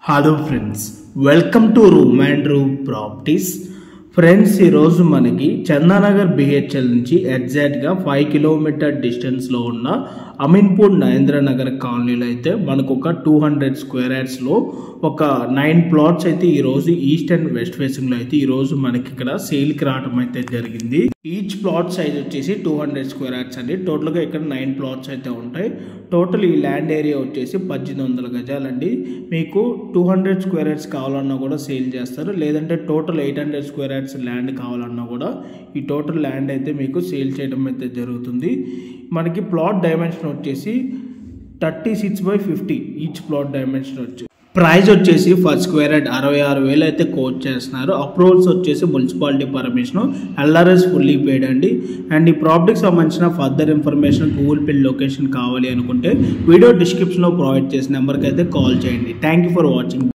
hello friends welcome to room and room properties friends ఈరోజు మనకి Chandanagar BHEL నుంచి ఎగ్జాక్ట్గా ఫైవ్ కిలోమీటర్ డిస్టెన్స్లో ఉన్న అమీన్పూర్ నరేంద్రనగర్ కాలనీలో అయితే మనకు ఒక టూ హండ్రెడ్ స్క్వేర్ యార్డ్స్లో ఒక నైన్ ప్లాట్స్ అయితే ఈరోజు ఈస్ట్ అండ్ వెస్ట్ ఫేసింగ్లో అయితే ఈరోజు మనకి ఇక్కడ సేల్కి రావడం అయితే జరిగింది ఈచ్ ప్లాట్ సైజ్ వచ్చేసి టూ హండ్రెడ్ స్క్వేర్ యార్డ్స్ అండి టోటల్గా ఇక్కడ నైన్ ప్లాట్స్ అయితే ఉంటాయి టోటల్ ఈ ల్యాండ్ ఏరియా వచ్చేసి పద్దెనిమిది వందల గజాలండి మీకు టూ హండ్రెడ్ స్క్వేర్ యార్డ్స్ కావాలన్నా కూడా సేల్ చేస్తారు లేదంటే total eight hundred square yards land కావాలన్నా కూడా ఈ టోటల్ ల్యాండ్ అయితే మీకు సేల్ చేయడం అయితే జరుగుతుంది మనకి ప్లాట్ డైమెన్షన్ వచ్చేసి thirty six by fifty each plot dimension వచ్చి ప్రైస్ వచ్చేసి ఫర్ స్క్వేర్ యార్డ్ అరవై ఆరు వేలు అయితే కోట్ చేస్తున్నారు అప్రూవల్స్ వచ్చేసి municipality permission LRS fully paid అండి అండ్ ఈ ప్రాపర్టీకి సంబంధించిన further information Google pay location కావాలి అనుకుంటే వీడియో డిస్క్రిప్షన్లో ప్రొవైడ్ చేసిన నెంబర్కి అయితే కాల్ చేయండి థ్యాంక్ యూ ఫర్ వాచింగ్